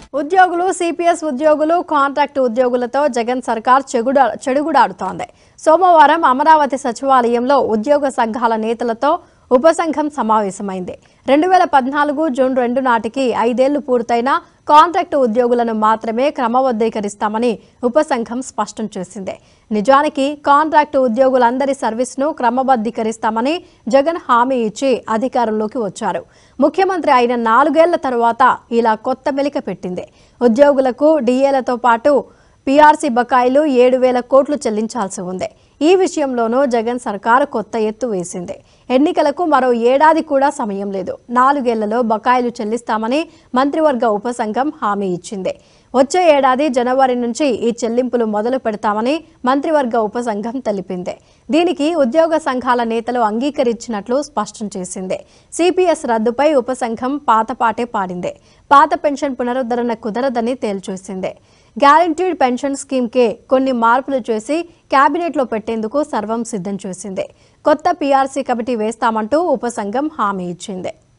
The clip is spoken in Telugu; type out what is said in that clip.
ఉద్యోగులు సిపిఎస్ ఉద్యోగులు కాంట్రాక్ట్ ఉద్యోగులతో జగన్ సర్కార్ చెగుడ చెడుగుడాడుతోంది సోమవారం అమరావతి సచివాలయంలో ఉద్యోగ సంఘాల నేతలతో ఉపసంఘం సమావేశమైంది రెండు వేల పద్నాలుగు జూన్ రెండు నాటికి ఐదేళ్లు పూర్తయిన కాంట్రాక్టు ఉద్యోగులను మాత్రమే క్రమబద్ధీకరిస్తామని ఉపసంఘం స్పష్టం చేసింది నిజానికి కాంట్రాక్టు ఉద్యోగులందరి సర్వీస్ను క్రమబద్ధీకరిస్తామని జగన్ హామీ ఇచ్చి అధికారంలోకి వచ్చారు ముఖ్యమంత్రి అయిన నాలుగేళ్ల తరువాత ఇలా కొత్త మెలిక పెట్టింది ఉద్యోగులకు డిఏలతో పాటు పీఆర్సీ బకాయిలు ఏడు వేల కోట్లు చెల్లించాల్సి ఉంది ఈ విషయంలోనూ జగన్ సర్కారు కొత్త ఎత్తు వేసింది ఎన్నికలకు మరో ఏడాది కూడా సమయం లేదు నాలుగేళ్లలో బకాయిలు చెల్లిస్తామని మంత్రివర్గ ఉపసంఘం హామీ ఇచ్చింది వచ్చే ఏడాది జనవరి నుంచి ఈ చెల్లింపులు మొదలు పెడతామని మంత్రివర్గ ఉపసంఘం తెలిపింది దీనికి ఉద్యోగ సంఘాల నేతలు అంగీకరించినట్లు స్పష్టం చేసింది సిపిఎస్ రద్దుపై ఉపసంఘం పాతపాటే పాడింది పాత పెన్షన్ పునరుద్ధరణ కుదరదని తేల్చేసింది గ్యారంటీడ్ పెన్షన్ స్కీమ్కే కొన్ని మార్పులు చేసి కేబినెట్లో పెట్టేందుకు సర్వం సిద్ధం చేసింది కొత్త పీఆర్సీ కమిటీ వేస్తామంటూ ఉపసంఘం హామీ ఇచ్చింది